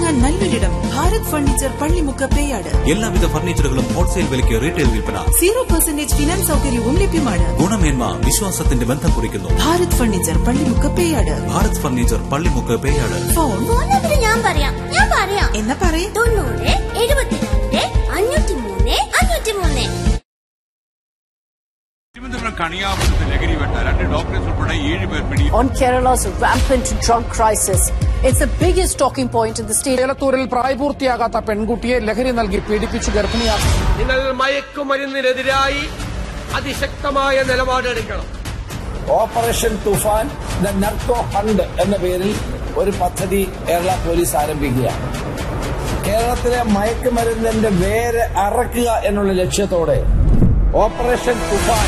വാങ്ങാൻ നല്ലൊരിടം ഭാരത് ഫർണിച്ചർ പള്ളിമുക്ക് പേയാട് എല്ലാവിധ ഫർണിച്ചറുകളും ഹോൾസെയിൽ വിലയ്ക്ക് റീറ്റെയിൽ വിൽപ്പന സീറോ പെർസെന്റേജ് ഫിനാൻസ് സൗകര്യവും ലഭ്യമാണ് ഗുണമേന്മ വിശ്വാസത്തിന്റെ ബന്ധം കുറിക്കുന്നു Bharat furniture Pallimukku Peyad Bharat furniture Pallimukku Peyad phone phone number ഞാൻ പറയാം ഞാൻ പറയാം എന്നാ പറയേ തൊണ്ണൂറ് എഴുപത്തിരണ്ട് അഞ്ഞൂറ്റി മൂന്ന് അഞ്ഞൂറ്റി മൂന്ന് തിരുവനന്തപുരം കണിയാപുരത്ത് ലഹരി വെട്ട രണ്ട് ഡോക്ടേഴ്സ് ഉൾപ്പെടെ ഏഴ് പേർ പിടി on Kerala's rampant drug crisis. It's the biggest talking point in the state. ചേലത്തൂരിൽ പ്രായപൂർത്തിയാകാത്ത പെൺകുട്ടിയെ ലഹരി നൽകി പീഡിപ്പിച്ച് ഗർഭിണിയാക്കി നിങ്ങൾ മയക്കുമരുന്നിനെതിരായി അതിശക്തമായ നിലപാടെടുക്കണം ഓപ്പറേഷൻ തുഫാൻ ദ നർക്കോ ഹണ്ട് എന്ന പേരിൽ ഒരു പദ്ധതി കേരള പോലീസ് ആരംഭിക്കുകയാണ് കേരളത്തിലെ മയക്കുമരുന്നിന്റെ വേര് അറക്കുക എന്നുള്ള ലക്ഷ്യത്തോടെ ഓപ്പറേഷൻ തുഫാൻ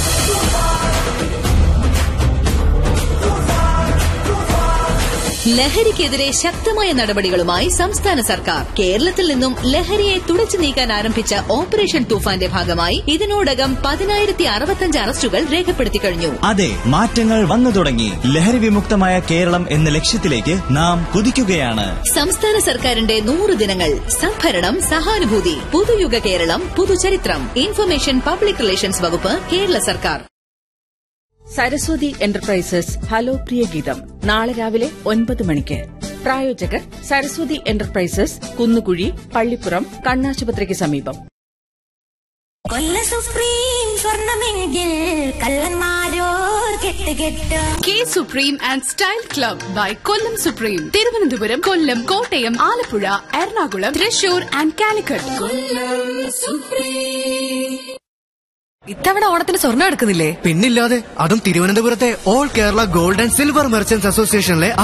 ലഹരിക്കെതിരെ ശക്തമായ നടപടികളുമായി സംസ്ഥാന സർക്കാർ കേരളത്തിൽ നിന്നും ലഹരിയെ തുടച്ചു നീക്കാൻ ആരംഭിച്ച ഓപ്പറേഷൻ തൂഫാന്റെ ഭാഗമായി ഇതിനോടകം പതിനായിരത്തി അറുപത്തഞ്ച് അറസ്റ്റുകൾ രേഖപ്പെടുത്തി കഴിഞ്ഞു അതെ മാറ്റങ്ങൾ വന്നു തുടങ്ങി ലഹരി വിമുക്തമായ കേരളം എന്ന ലക്ഷ്യത്തിലേക്ക് നാം കുതിക്കുകയാണ് സംസ്ഥാന സർക്കാരിന്റെ നൂറ് ദിനങ്ങൾ സംഭരണം സഹാനുഭൂതി പുതുയുഗ കേരളം പുതുചരിത്രം ഇൻഫർമേഷൻ പബ്ലിക് റിലേഷൻസ് വകുപ്പ് കേരള സർക്കാർ സരസ്വതി എന്റർപ്രൈസസ് ഹലോ പ്രിയ ഗീതം നാളെ രാവിലെ ഒൻപത് മണിക്ക് പ്രായോജകർ സരസ്വതി എന്റർപ്രൈസസ് കുന്നുകുഴി പള്ളിപ്പുറം കണ്ണാശുപത്രിക്ക് സമീപം കൊല്ല സുപ്രീം സ്വർണമെങ്കിൽ കള്ളന്മാരോ കെട്ട് കെട്ട് K supreme and style club by Kollam supreme Thiruvananthapuram Kollam Kottayam Alappuzha Ernakulam Thrissur and Calicut ഇത്തവണ ഓണത്തിന് സ്വർണ്ണം എടുക്കുന്നില്ലേ പിന്നില്ലാതെ അതും തിരുവനന്തപുരത്തെ all Kerala gold and silver merchants അസോസിയേഷനിലെ